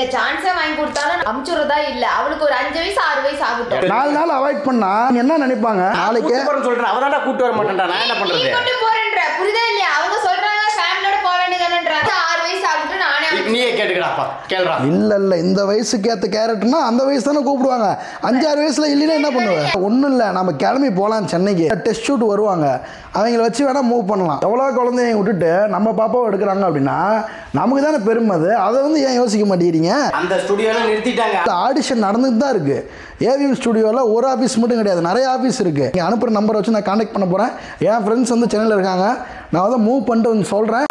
நீங்க சான்ஸே வாங்கி கொடுத்தாலும் அமுச்சுறதா இல்ல அவளுக்கு ஒரு அஞ்சு வயசு ஆறு வயசு ஆகட்டும் நாலு நாள் அவாய்ட் பண்ணா நீங்க என்ன நினைப்பாங்க நாளைக்கு கூட்டு போறேன்னு சொல்றேன் அவதான்டா கூட்டு வர மாட்டேன்டா நான் என்ன நீ பண்றது மட்டும் போறேன்ற புரியுதா இல்லையா அவங்க சொல்றாங்க ஃபேமிலியோட போக வேண்டியதானன்றாங்க ஆறு வயசு ஆகட்டும் நானே நீ- நீயே கேட்டுக்கடாப்பா கேளுடா இல்ல இல்ல இந்த வயசுக்கு ஏத்த கேரக்டர்னா அந்த வயசு தானே கூப்பிடுவாங்க அஞ்சாறு வயசுல இல்லைன்னா என்ன பண்ணுவேன் ஒண்ணும் இல்ல நம்ம கிளம்பி போலாம் சென்னைக்கு டெஸ்ட் ஷூட் வருவாங்க அவங்கள வச்சு வேணா மூவ் பண்ணலாம் எவ்வளோ குழந்தைய விட்டுட்டு நம்ம பாப்பாவை எடுக்கிறாங்க அப்படின்னா நமக்கு தானே பெருமை அது அதை வந்து ஏன் யோசிக்க மாட்டேங்கிறீங்க அந்த ஸ்டுடியோல நிறுத்திட்டாங்க ஆடிஷன் நடந்துட்டு தான் இருக்கு ஏவிஎம் ஸ்டுடியோவில் ஒரு ஆஃபீஸ் மட்டும் கிடையாது நிறைய ஆஃபீஸ் இருக்கு நீங்கள் அனுப்புகிற நம்பரை வச்சு நான் காண்டாக்ட் பண்ண போகிறேன் என் ஃப்ரெண்ட்ஸ் வந்து சென்னையில் இருக்காங்க நான் வந்து மூவ் பண்ணிட்டு வந்து சொல்கிறேன்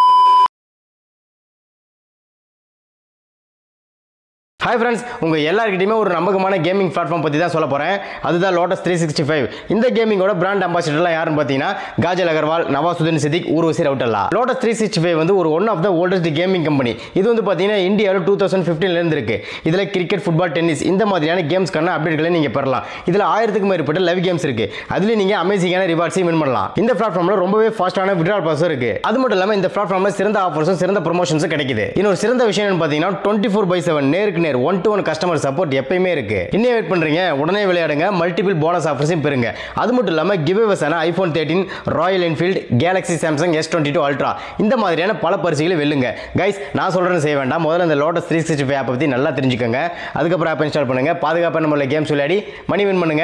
ஹாய் ஃப்ரெண்ட்ஸ் உங்கள் எல்லாருக்கிட்டையுமே ஒரு நம்பகமான கேமிங் பிளாட்ஃபார்ம் பற்றி தான் சொல்ல போகிறேன் அதுதான் லோட்டஸ் த்ரீ சிக்ஸ்டி ஃபைவ் இந்த கேமிங்கோட பிராண்ட் அம்பாசிடர்லாம் யாருன்னு பார்த்தீங்கன்னா Kajal Aggarwal Nawazuddin Siddiqui Urvashi Rautela Lotus three sixty five வந்து ஒரு one of the oldest gaming company இது வந்து பார்த்தீங்கன்னா இந்தியாவில் டூ தௌசண்ட் ஃபிஃப்டீன்லேருந்து இருக்கு இதில் கிரிக்கெட் ஃபுட்பால் டென்னிஸ் இந்த மாதிரியான கேம்ஸ்க்கான அப்டேட்களை நீங்கள் பெறலாம் இதில் ஆயிரத்துக்கும் மேற்பட்ட லைவ் கேம்ஸ் இருக்கு அதுலேயும் நீங்கள் அமேசிங்கான ரிவார்ட்ஸையும் வின் பண்ணலாம் இந்த பிளாட்ஃபார்மில் ரொம்பவே ஃபாஸ்ட்டான விட்ரால் ப்ராசஸும் இருக்கு அது மட்டும் இல்லாமல் இந்த பிளாட்ஃபார்மில் சிறந்த ஆஃபர்ஸும் சிறந்த ப்ரொமோஷன்ஸும் கிடைக்குது இன்னொரு சிறந்த விஷயம் என்னன்னு பார்த்தீங்கன்னா டுவெண்ட்டி ஃபோர் பை செவன் நேருக்கு நேர் one to one customer support எப்பயுமே இருக்கு இன்னும் வெயிட் பண்றீங்க உடனே விளையாடுங்க மல்டிபிள் போனஸ் ஆஃபர்ஸையும் பெறுங்க அது மட்டும் இல்லாமல் கிவ்வேவஸான iPhone thirteen Royal Enfield Galaxy Samsung S twenty two Ultra இந்த மாதிரியான பல பரிசுகளை வெல்லுங்க கைஸ் நான் சொல்றேன்னு செய்ய வேண்டாம் முதல்ல இந்த Lotus three sixty five app பற்றி நல்லா தெரிஞ்சுக்கோங்க அதுக்கப்புறம் ஆப் இன்ஸ்டால் பண்ணுங்க பாதுகாப்பான முறையில் கேம்ஸ் விளையாடி மணி வின் பண்ணுங்க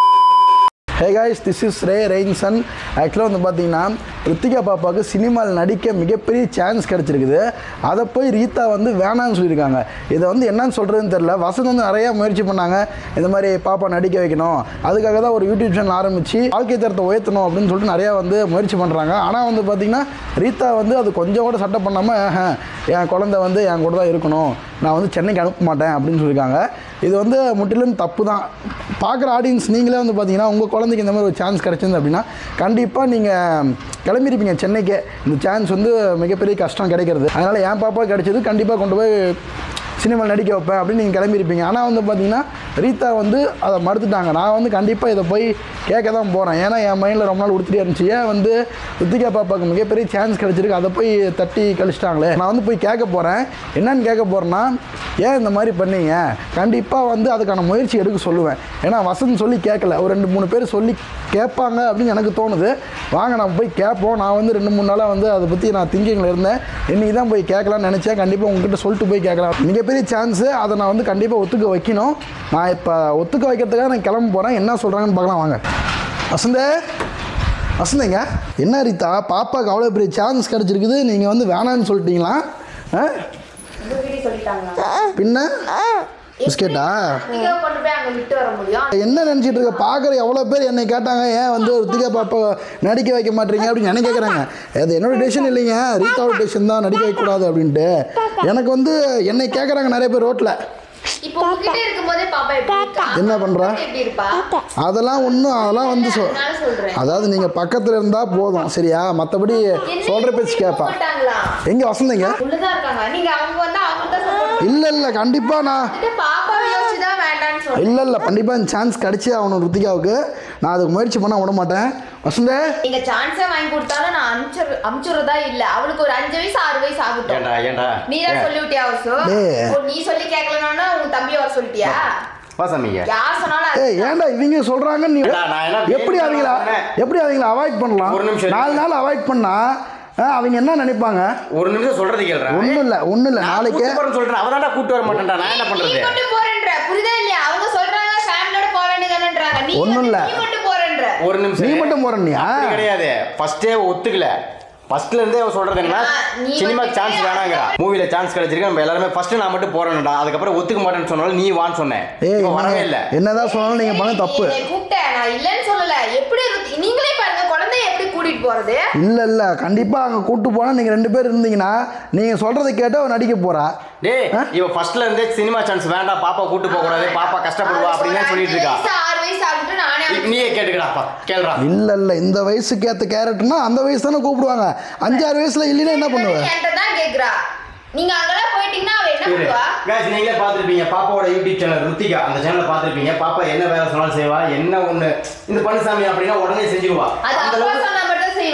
hey guys this is Ray Rainson ஆக்சுவலாக வந்து பார்த்தீங்கன்னா ரித்திகா பாப்பாவுக்கு சினிமாவில் நடிக்க மிகப்பெரிய சான்ஸ் கிடச்சிருக்குது அதை போய் ரீதா வந்து வேணான்னு சொல்லியிருக்காங்க இதை வந்து என்னன்னு சொல்கிறதுன்னு தெரில வசந்த் வந்து நிறையா முயற்சி பண்ணாங்க இந்த மாதிரி பாப்பா நடிக்க வைக்கணும் அதுக்காக தான் ஒரு யூடியூப் சேனல் ஆரம்பித்து வாழ்க்கை தரத்தை உயர்த்தணும் அப்படின்னு சொல்லிட்டு நிறையா வந்து முயற்சி பண்ணுறாங்க ஆனால் வந்து பார்த்திங்கன்னா ரீதா வந்து அது கொஞ்சம் கூட சட்டை பண்ணாமல் என் குழந்தை வந்து என் கூட தான் இருக்கணும் நான் வந்து சென்னைக்கு அனுப்ப மாட்டேன் அப்படின்னு சொல்லியிருக்காங்க இது வந்து முற்றிலும் தப்பு தான் பார்க்குற ஆடியன்ஸ் நீங்களே வந்து பார்த்தீங்கன்னா உங்கள் குழந்தைக்கு இந்த மாதிரி ஒரு சான்ஸ் கிடச்சிருந்து அப்படின்னா கண்டிப்பாக நீங்கள் கிளம்பியிருப்பீங்க சென்னைக்கே இந்த சான்ஸ் வந்து மிகப்பெரிய கஷ்டம் கிடைக்கிறது அதனால் என் பாப்பா கிடைச்சது கண்டிப்பாக கொண்டு போய் சினிமாவில் நடிக்க வைப்பேன் அப்படின்னு நீங்கள் கிளம்பியிருப்பீங்க ஆனால் வந்து பார்த்தீங்கன்னா ரீதா வந்து அதை மறுத்துட்டாங்க நான் வந்து கண்டிப்பாக இதை போய் கேட்க தான் போகிறேன் ஏன்னா என் மைண்டில் ரொம்ப நாள் உடுத்திட்டே இருந்துச்சு ஏன் வந்து ரித்திகா பாப்பாவுக்கு மிகப்பெரிய சான்ஸ் கிடச்சிருக்கு அதை போய் தட்டி கழிச்சிட்டாங்களே நான் வந்து போய் கேட்க போகிறேன் என்னன்னு கேட்க போகிறேன்னா ஏன் இந்த மாதிரி பண்ணீங்க கண்டிப்பாக வந்து அதுக்கான முயற்சி எடுக்க சொல்லுவேன் ஏன்னா வசந்த் சொல்லி கேட்கல ஒரு ரெண்டு மூணு பேர் சொல்லி கேட்பாங்க அப்படின்னு எனக்கு தோணுது வாங்க நம்ம போய் கேட்போம் நான் வந்து ரெண்டு மூணு நாளாக வந்து அதை பற்றி நான் திங்கிங்கில் இருந்தேன் இன்றைக்கி தான் போய் கேட்கலாம்னு நினச்சேன் கண்டிப்பாக உங்ககிட்ட சொல்லிட்டு போய் கேட்கலாம் மிகப்பெரிய சான்ஸு அதை நான் வந்து கண்டிப்பாக ஒத்துக்க வைக்கணும் நான் இப்போ ஒத்துக்க வைக்கிறதுக்காக நான் கிளம்ப போகிறேன் என்ன சொல்கிறாங்கன்னு பார்க்கலாம் வாங்க வசந்தே வசந்தேங்க என்ன ரீதா பாப்பாவுக்கு அவ்வளோ பெரிய சான்ஸ் கிடச்சிருக்குது நீங்கள் வந்து வேணான்னு சொல்லிட்டீங்களா ஆ உங்ககிட்ட சொல்லிட்டாங்களா பின்ன பிஸ்கெட்டா நீங்க கொண்டு போய் அங்க விட்டு வர முடியும் என்ன நினச்சிட்டு இருக்க பார்க்குற எவ்வளோ பேர் என்னை கேட்டாங்க ஏன் வந்து ரித்திகா பாப்பா நடிக்க வைக்க மாட்டீங்க அப்படின்னு என்ன கேட்குறாங்க அது என்னோட டெசிஷன் இல்லைங்க ரீதாவோட டெசிஷன் தான் நடிக்க வைக்கக்கூடாது அப்படின்ட்டு எனக்கு வந்து என்னை கேட்குறாங்க நிறைய பேர் ரோட்டில் இப்போ உங்ககிட்ட இருக்கும்போதே பாப்பா எப்படி இருக்கா என்ன பண்றா? எப்படி இருப்பா அதெல்லாம் ஒன்றும் அதெல்லாம் வந்து சொ அதனால சொல்றேன் அதாவது நீங்கள் பக்கத்தில் இருந்தால் போதும் சரியா மற்றபடி சொல்கிற பேச்சு கேட்பா மாட்டாங்களா எங்கே வசந்தீங்க உள்ளதான் இருக்காங்க நீங்க அவங்க வந்து அவங்க தான் சப்போர்ட் இல்லை இல்லை கண்டிப்பாக நான் பாப்பாவை யோசிச்சு தான் வேண்டாம்னு சொல்றேன் இல்லை இல்லை கண்டிப்பாக இந்த சான்ஸ் கிடச்சி ஆகணும் ருத்திகாவுக்கு நான் அதுக்கு முயற்சி பண்ண விட மாட்டேன் வசந்தே நீங்க சான்ஸே வாங்கி கொடுத்தாலும் நான் அனுப்பிச்சு அனுப்பிச்சுறதா இல்ல அவளுக்கு ஒரு அஞ்சு வயசு ஆறு வயசு ஆகட்டும் ஏன்டா ஏன்டா நீ தான் சொல்லி விட்டியா அவசு டேய். ஓ, நீ சொல்லி கேட்கலன்னா உங்க தம்பி வர சொல்லிட்டியா வாசாமிங்க யார் சொன்னாலும் அது- ஏய் ஏன்டா இவங்க சொல்கிறாங்க நீ ஏண்டா, நான் என்ன எப்படி அவங்கள சொன்னேன்? எப்படி அவங்கள அவாய்ட் பண்ணலாம் ஒரு நிமிஷம் நாலு நாள் அவாய்ட் பண்ணா ஆ, அவங்க என்ன நினைப்பாங்க ஒரு நிமிஷம் சொல்றது கேளுடா ஒன்றும் இல்லை ஒன்றும் இல்லை நாளைக்கு கூட்டு போறேன்னு சொல்றேன் அவதான்டா கூட்டு வர மாட்டேன்டா நான் என்ன நீ பண்றது மட்டும் போறேன்ற புரியுதா இல்லையா அவங்க சொல்றாங்க ஃபேமிலியோட போக வேண்டியதானன்றாங்க நீ ஒண்ணும் வந்து- இல்ல. நீ மட்டும் போறேன்ற ஒரு நிமிஷம் நீ மட்டும் போறனியா அப்படி கிடையாது ஃபர்ஸ்டே ஒத்துக்கல ஃபர்ஸ்ட்ல இருந்தே அவ சொல்றது என்னன்னா ஆ, நீ சினிமா வந்து சான்ஸ் வேணாங்கிறா மூவில சான்ஸ் கிடைச்சிருக்கு நம்ம எல்லாருமே ஃபர்ஸ்ட் நான் மட்டும் போறேன்டா அதுக்கப்புறம் ஒத்துக்க மாட்டேன்னு சொன்னாலும் நீ வான்னு சொன்னேன் ஏய் இப்ப வரவே இல்ல என்ன- என்னதான் சொன்னாலும் நீங்கள் பண்ண தப்பு நீ என்னை கூப்பிட்ட நான் இல்லைன்னு சொல்லல எப்படி இருக்கு- நீங்களே பாருங்க குழந்தைய எப்படி கூட்டிட்டு போறது இல்லை இல்லை கண்டிப்பாக அங்கே கூட்டு போனால் நீங்கள் ரெண்டு பேர் இருந்தீங்கன்னா நீங்கள் சொல்கிறத கேட்டு அவன் நடிக்க போகிறா டேய் இவ ஃபர்ஸ்ட்ல இருந்தே சினிமா சான்ஸ் வேண்டாம் பாப்பா கூட்டு போக கூடாது பாப்பா கஷ்டப்படுவா அப்படின்னு சொல்லிட்டு இருக்கா அஞ்சு வயசு, ஆறு வயசு ஆகட்டும் நானே நீ- நீயே கேட்டுக்கடாப்பா கேளுடா இல்லை இல்லை இந்த வயசுக்கு ஏற்ற கேரக்டர்னா அந்த வயசு தானே கூப்பிடுவாங்க அஞ்சாறு வயசில் இல்லைன்னா என்ன பண்ணுவேன் என்கிட்ட தான் கேக்குறா நீங்க அங்கெல்லாம் போயிட்டீங்கன்னா அவ என்ன பண்ணுவா guys நீங்களே பார்த்துருப்பீங்க பாப்பாவோட யூடியூப் சேனல் ருத்திகா அந்த சேனலை பார்த்துருப்பீங்க பாப்பா என்ன வேலை சொன்னாலும் செய்வா என்ன ஒண்ணு இந்த பழனிசாமி அப்படின்னா உடனே செஞ்சிருவா அது அந்த அப்பா அளவுக்கு சொன்னா மட்டும் செய்வா நான்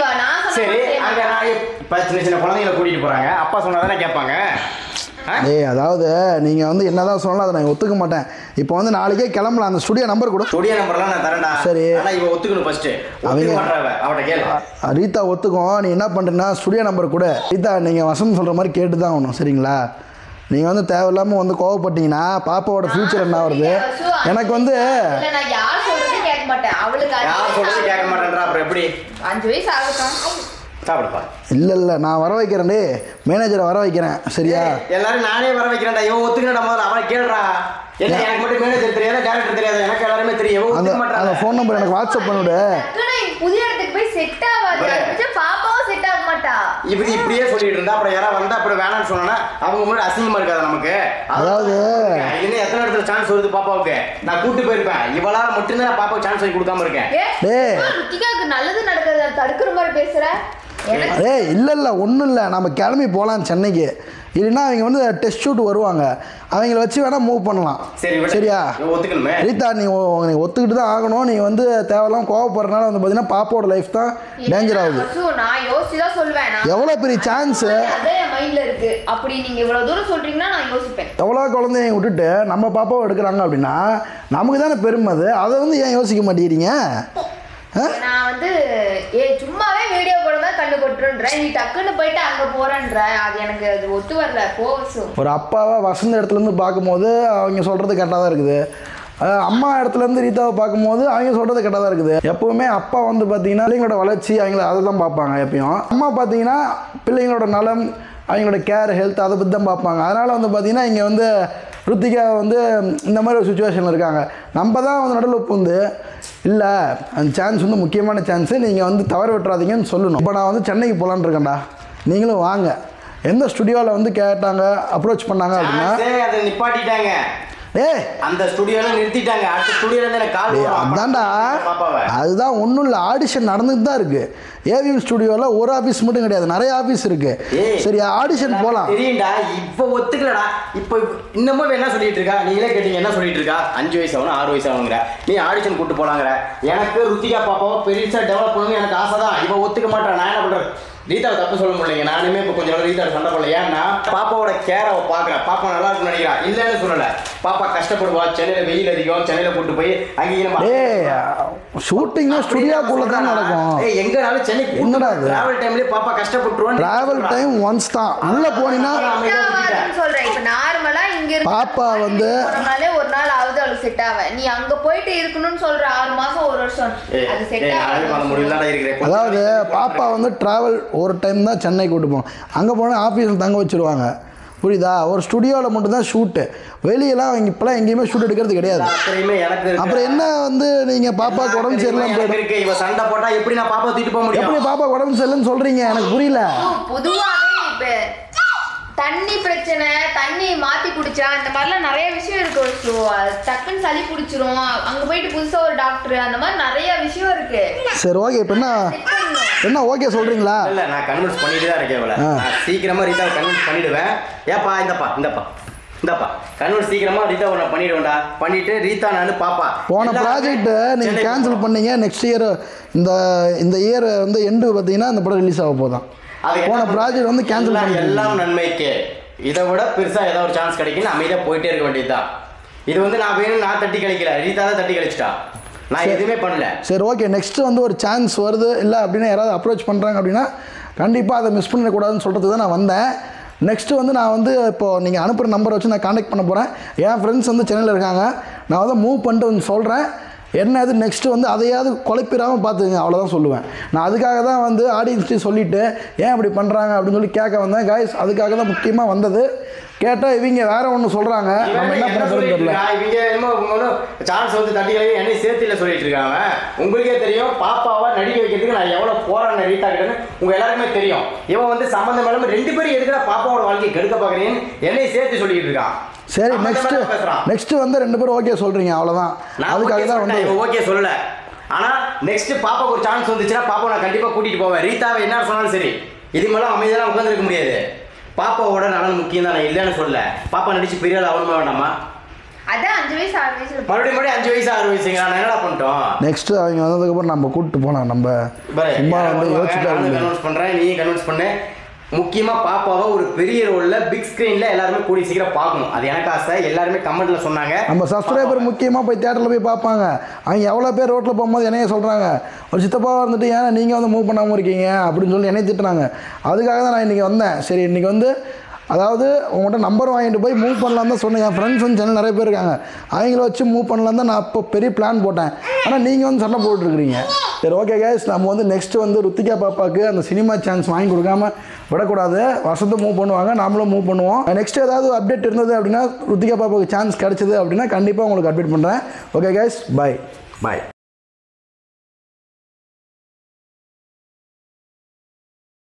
சரி அங்க சொன்னா நான் இப்ப சின்ன சின்ன குழந்தைங்களை கூட்டிட்டு போறாங்க அப்பா சொன்னாதானே கேட்பாங்க ஆ? ஏய் அதாவது நீங்கள் வந்து என்னதான் சொன்னாலும் அதை நான் ஒத்துக்க மாட்டேன் இப்போ வந்து நாளைக்கே கிளம்பலாம் அந்த ஸ்டுடியோ நம்பர் கொடு ஸ்டுடியோ நம்பர்லாம் நான் தரேன்டா சரி. ஆனா இவ ஒத்துக்கணும் ஃபர்ஸ்ட் ஒத்துக்க அவங்க- மாட்டாவ அவட்ட கேளு ரீதா ஒத்துக்கும் நீ என்ன பண்ணுறேன்னா ஸ்டுடியோ நம்பர் கொடு ரீதா நீங்கள் வசந்த் சொல்கிற மாதிரி கேட்டு தான் ஆகணும் சரிங்களா நீங்கள் வந்து தேவையில்லாமல் வந்து கோவப்பட்டீங்கன்னா பாப்பாவோட ஃப்யூச்சர் என்ன வருது எனக்கு வந்து இல்ல நான் யார் சொல்றதையும் கேட்க மாட்டேன் அவளுக்கு அஞ்சு யார் வயசு சொல்றது கேட்க ஆகட்டும். மாட்டேன்றா அப்புறம் எப்படி அஞ்சு வயசு ஆகட்டும் சாப்பிடுப்பா இல்லை இல்லை நான் வர வைக்கிறேன் டே மேனேஜரை வர வைக்கிறேன் சரியா எல்லாரும் நானே வர வைக்கிறேன்டா இவன் ஒத்துக்கடா முதல்ல அவனை கேளுடா என்ன எனக்கு மட்டும் மேனேஜர் தெரியாத டேரக்டர் தெரியாத எனக்கு எல்லாருமே தெரியும் இவன் அந்த ஒத்துக்க அந்த மாட்டான் ஃபோன் நம்பர் எனக்கு வாட்ஸ்அப் பண்ணிவிடு டக்குனு புதிய இடத்துக்கு போய் செட் ஆகாது பாரு. அது வச்சு பாப்பாவும் செட் ஆக மாட்டா இப்படி இப்படியே சொல்லிட்டு இருந்தா அப்புறம் யாராவது வந்தா அப்புறம் வேணாம்னு சொன்னா அவங்க முன்னாடி அசிங்கமா இருக்காது நமக்கு அதாவது- இன்னும் எத்தனை இடத்துல சான்ஸ் வருது பாப்பாவுக்கு நான் கூட்டு போயிருப்பேன் இவளால மட்டும்தான் நான் பாப்பாவுக்கு சான்ஸ் வாங்கி கொடுக்காம இருக்கேன் ஏ டேய். ருத்திகாவுக்கு நல்லது நடக்குது அதை தடுக்கிற மாதிரி பேசுற எனக்கு ஏய் இல்லை இல்லை ஒன்றும் இல்லை நம்ம கிளம்பி போகலாம் சென்னைக்கு இல்லைன்னா அவங்க வந்து டெஸ்ட் ஷூட் வருவாங்க அவங்கள வச்சு வேணால் மூவ் பண்ணலாம் சரி விடு. சரியா இவன் ஒத்துக்கணுமே ரீதா நீ ஒ- நீ ஒத்துக்கிட்டு தான் ஆகணும் நீ வந்து தேவையில்லாம் கோவப்படுறதுனால வந்து பார்த்தீங்கன்னா பாப்பாவோட லைஃப் தான் டேஞ்சர் ஆகுது வசு, நான் யோசிச்சு தான் சொல்வேன் நான் எவ்வளோ பெரிய சான்ஸு அதே என் மைண்ட்ல இருக்கு அப்படி நீங்க இவ்வளவு தூரம் சொல்றீங்கன்னா நான் யோசிப்பேன் எவ்வளோ குழந்தைய விட்டுட்டு நம்ம பாப்பாவை எடுக்கிறாங்க அப்படின்னா நமக்கு தானே பெருமை அது அதை வந்து ஏன் யோசிக்க மாட்டேங்கிறீங்க ஆ? நான் வந்து ஏ சும்மாவே வீடியோ போடுறதா கண்டு கொட்டுன்றேன் நீ டக்குன்னு போயிட்டு அங்க போறேன்ற அது எனக்கு அது ஒத்து வரல போவசு ஒரு அப்பாவை வசந்த இடத்துலேருந்து பார்க்கும்போது அவங்க சொல்கிறது கரெக்டாக தான் இருக்குது அஹ் அம்மா இடத்துலேருந்து ரீதாவை பார்க்கும்போது அவங்க சொல்கிறது கரெக்டாக தான் இருக்குது எப்போவுமே அப்பா வந்து பார்த்தீங்கன்னா பிள்ளைங்களோட வளர்ச்சி அவங்கள அதை தான் பார்ப்பாங்க எப்பயும் அம்மா பார்த்தீங்கன்னா பிள்ளைங்களோட நலம் அவங்களோட கேர் ஹெல்த் அதை பற்றி தான் பார்ப்பாங்க அதனால் வந்து பார்த்தீங்கன்னா இங்கே வந்து ருத்திகா வந்து இந்த மாதிரி ஒரு சுச்சுவேஷனில் இருக்காங்க நம்ம தான் வந்து நடுவில் புந்து இல்லை அந்த சான்ஸ் வந்து முக்கியமான சான்ஸு நீங்கள் வந்து தவற விட்டுறாதீங்கன்னு சொல்லணும் இப்போ நான் வந்து சென்னைக்கு போகலான்னு இருக்கேன்டா நீங்களும் வாங்க எந்த ஸ்டுடியோவில் வந்து கேட்டாங்க அப்ரோச் பண்ணாங்க அப்படின்னா சான்ஸே அதை நிப்பாட்டிட்டாங்க ஏய் அந்த ஸ்டுடியோல நிறுத்திட்டாங்க அடுத்த ஸ்டுடியோல இருந்து எனக்கு கால் டேய், வரும். அப்ப அதான்டா பாப்பாவை அதுதான் ஒன்றும் இல்லை ஆடிஷன் நடந்துட்டு தான் இருக்கு ஏவிஎம் ஸ்டுடியோவில் ஒரு ஆஃபீஸ் மட்டும் கிடையாது நிறைய ஆஃபீஸ் இருக்கு ஏய். சரி ஆடிஷன் போகலாம் தெரியும்டா இப்ப ஒத்துக்கலடா இப்ப இன்னமும் இவ என்ன சொல்லிட்டு இருக்கா நீங்களே கேட்டீங்க என்ன சொல்லிட்டு இருக்கா அஞ்சு வயசு ஆகணும் ஆறு வயசு ஆகணுங்கிற நீ ஆடிஷன் கூட்டு போலாங்கிற எனக்கு ருத்திகா பாப்பாவை பெருசா டெவலப் பண்ணணும்னு எனக்கு ஆசை தான் இவ ஒத்துக்க மாட்டா நான் என்ன பண்றது ரீதாவை தப்பு சொல்ல முடியலைங்க நானுமே இப்போ கொஞ்ச நாள் ரீதாவை சண்டை போடல ஏன்னா பாப்பாவோட கேரை அவ பாக்குறேன் பாப்பா நல்லா இருக்கும்னு நினைக்கிறா இல்லைன்னு சொல்லல பாப்பா கஷ்டப்படுவா சென்னையில வெயில் அதிகம் சென்னையில கூட்டு போய் அங்கேயும் நம்ம ஏய் ஷூட்டிங்னா ஸ்டுடியோக்குள்ளே தான் நடக்கும் ஏய், எங்கனாலும் சென்னை என்னடா இது? டிராவல் டைம்லயே பாப்பா கஷ்டப்பட்டுருவான் ட்ராவல் டைம் ஒன்ஸ் தான் உள்ளே போனீங்கன்னா செட் சொல்றேன் இப்ப நார்மலா இங்க இருந்து பாப்பா வந்து- போனோம்னாலே ஒரு நாள் ஆகுது அவளுக்கு செட் ஆவ நீ அங்க போயிட்டு இருக்கணும்னு சொல்ற ஆறு மாசம் ஒரு வருஷம் ஏய், அது செட் ஏய், நானும் அந்த முடிவுல தான்டா இருக்கிறேன். கொஞ்ச அதாவது நாளைக்கு பாப்பா வந்து ட்ராவல் ஒரு டைம் தான் சென்னை கூட்டு போகும் அங்கே போனால் ஆஃபீஸில் தங்க வச்சிருவாங்க புரியுதா ஒரு ஸ்டுடியோவில் மட்டும்தான் ஷூட்டு வெளியெல்லாம் அவங்க இப்போலாம் எங்கேயுமே ஷூட் எடுக்கிறது கிடையாது அக்கறையுமே எனக்கு இருக்கு. அப்புறம் என்ன வந்து நீங்கள் பாப்பாவுக்கு உடம்பு சரியில்லாம எனக்கு போயிடும் இருக்கு. இவ சண்டை போட்டா எப்படி நான் பாப்பா தூக்கிட்டு போக முடியும் எப்படி பாப்பா உடம்பு சரியில்லைன்னு சொல்கிறீங்க எனக்கு புரியல பொதுவாவே இப்ப தண்ணி பிரச்சனை தண்ணி மாத்தி குடிச்சா இந்த மாதிரிலாம் நிறைய விஷயம் இருக்கு வசு. அது டக்குன்னு சளி பிடிச்சிரும் அங்க போயிட்டு புதுசா ஒரு டாக்டர் அந்த மாதிரி நிறைய விஷயம் இருக்கு சரி ஓகே இப்போ என்ன செட் பண்ணணும் என்ன ஓகே சொல்கிறீங்களா இல்ல நான் கன்வின்ஸ் பண்ணிட்டு தான் இருக்கேன் இவளை. ஆ. நான் சீக்கிரமா ரீதாவை கன்வின்ஸ் பண்ணிடுவேன் ஏப்பா இந்தப்பா இந்தப்பா இந்தப்பா கன்வின்ஸ் சீக்கிரமா ரீதாவை நான் பண்ணிடுவேன்டா பண்ணிட்டு ரீதா நானு பாப்பா போன எல்லாருமே ப்ராஜெக்ட் நீங்கள் சென்னை கேன்சல் பண்ணீங்க நெக்ஸ்ட் இயர் இந்த இந்த இயர் வந்து எண்டு பார்த்தீங்கன்னா இந்த படம் ரிலீஸ் ஆக போதான் அது என்ன போன பண்றது? ப்ராஜெக்ட் வந்து கேன்சல் எல்லாம் பண்ணி எல்லாம் நன்மைக்கு இதை விட பெருசா ஏதாவது ஒரு சான்ஸ் கிடைக்குன்னு அமைதியா போயிட்டே இருக்க வேண்டியதுதான் இது வந்து நான் வேணும் நான் தட்டி கழிக்கல ரீதா தான் தட்டி கழிச்சிட்டா நான் எதுவுமே பண்ணல சரி ஓகே நெக்ஸ்ட் வந்து ஒரு சான்ஸ் வருது இல்லை அப்படின்னா யாராவது அப்ரோச் பண்ணுறாங்க அப்படின்னா கண்டிப்பாக அதை மிஸ் பண்ணிடக்கூடாதுன்னு சொல்கிறதுக்கு தான் நான் வந்தேன் நெக்ஸ்ட் வந்து நான் வந்து இப்போது நீங்கள் அனுப்புகிற நம்பரை வச்சு நான் காண்டாக்ட் பண்ண போகிறேன் என் ஃப்ரெண்ட்ஸ் வந்து சென்னையில் இருக்காங்க நான் வந்து மூவ் பண்ணிட்டு வந்து சொல்கிறேன் என்ன இது நெக்ஸ்ட்டு வந்து அதையாவது குழப்பிடாமல் பார்த்துங்க அவ்வளோதான் சொல்லுவேன் நான் அதுக்காக தான் வந்து ஆடியன்ஸ்ட்டு சொல்லிவிட்டு ஏன் இப்படி பண்ணுறாங்க அப்படின்னு சொல்லி கேட்க வந்தேன் காய்ஸ் அதுக்காக தான் முக்கியமாக வந்தது கேட்டால் இவங்க வேற ஒன்று சொல்கிறாங்க நம்ம என்ன என்ன பண்ணுறதுன்னு சொல்லிட்டு தெரியல இருக்கா? இவங்க என்னமோ ஒன்றும் சான்ஸ் வந்து தட்டி கழிவு என்னை சேர்த்தில சொல்லிட்டு இருக்காங்க உங்களுக்கே தெரியும் பாப்பாவை நடிக்க வைக்கிறதுக்கு நான் எவ்வளவு போராடின ரீதா கிட்டன்னு உங்க எல்லாருக்குமே தெரியும் இவன் வந்து சம்மந்தம் இல்லாம ரெண்டு பேரும் எதுக்குடா பாப்பாவோட வாழ்க்கையை கெடுக்க பாக்குறீங்கன்னு என்னை சேர்த்து சொல்லிட்டு இருக்கான் சரி சம்மந்தமே நெக்ஸ்ட்டு இல்லாம பேசுறான். நெக்ஸ்ட்டு வந்து ரெண்டு பேரும் ஓகே சொல்கிறீங்க அவ்வளோதான் நான் அதுக்காக okay தான் சொல்லிட்டேன், வந்து இவன் ஓகே சொல்லல ஆனா நெக்ஸ்ட் பாப்பாக்கு ஒரு சான்ஸ் வந்துச்சுன்னா பாப்பா நான் கண்டிப்பா கூட்டிட்டு போவேன் ரீதாவை என்ன சொன்னாலும் சரி இது மேல அமைதியெல்லாம் உட்காந்துருக்க முடியாது பாப்பாவோட நலன் முக்கியம் தான் நான் இல்லைன்னு சொல்லல பாப்பா நடிச்சு பெரிய ஆள் ஆகணுமா வேண்டாமா அதான் அஞ்சு வயசு ஆறு வயசு இருக்கும். மறுபடியும் மறுபடியும் அஞ்சு வயசு ஆறு வயசுங்க நான் என்னடா பண்ணிட்டோம் நெக்ஸ்ட் அவங்க வந்ததுக்கப்புறம் நம்ம கூப்பிட்டு போகலாம் நம்ம சும்மா வந்து யோசிச்சுட்டு இருக்க முடியாது. கன்வென்ஸ் பண்றேன் நீ கன்வென்ஸ் பண்ணு முக்கியமா பாப்பாவை ஒரு பெரிய ரோல்ல பிக் ஸ்கிரீன்ல எல்லாருமே கூடி சீக்கிரம் பார்க்கணும் அது எனக்கு ஆசை எல்லாருமே கமெண்ட்ல சொன்னாங்க நம்ம சப்ஸ்கிரைபர் முக்கியமாக போய் தேட்டரில் போய் பார்ப்பாங்க அவங்க எவ்வளோ பேர் ரோட்டில் போகும்போது என்னைய சொல்கிறாங்க ஒரு சித்தப்பா வந்துட்டு ஏன் நீங்கள் வந்து மூவ் பண்ணாமல் இருக்கீங்க அப்படின்னு சொல்லி என்னைய திட்டுனாங்க அதுக்காக தான் நான் இன்றைக்கி வந்தேன் சரி இன்றைக்கி வந்து அதாவது உங்கள்கிட்ட நம்பர் வாங்கிட்டு போய் மூவ் பண்ணலாம் தான் சொன்னேன் என் ஃப்ரெண்ட்ஸ் வந்து சேனல் நிறைய பேர் இருக்காங்க அவங்கள வச்சு மூவ் பண்ணலாம் தான் நான் அப்போ பெரிய பிளான் போட்டேன் ஆனால் நீங்கள் வந்து சண்டை போட்டுருக்கிறீங்க சரி ஓகே கேஸ் நம்ம வந்து நெக்ஸ்ட் வந்து ருத்திகா பாப்பாவுக்கு அந்த சினிமா சான்ஸ் வாங்கி கொடுக்காம விடக்கூடாது வருஷத்தை மூவ் பண்ணுவாங்க நாமளும் மூவ் பண்ணுவோம் நெக்ஸ்ட் ஏதாவது அப்டேட் இருந்தது அப்படின்னா ருத்திகா பாப்பாவுக்கு சான்ஸ் கிடைச்சது அப்படின்னா கண்டிப்பாக உங்களுக்கு அப்டேட் பண்ணுறேன் ஓகே கேஸ் பை பாய்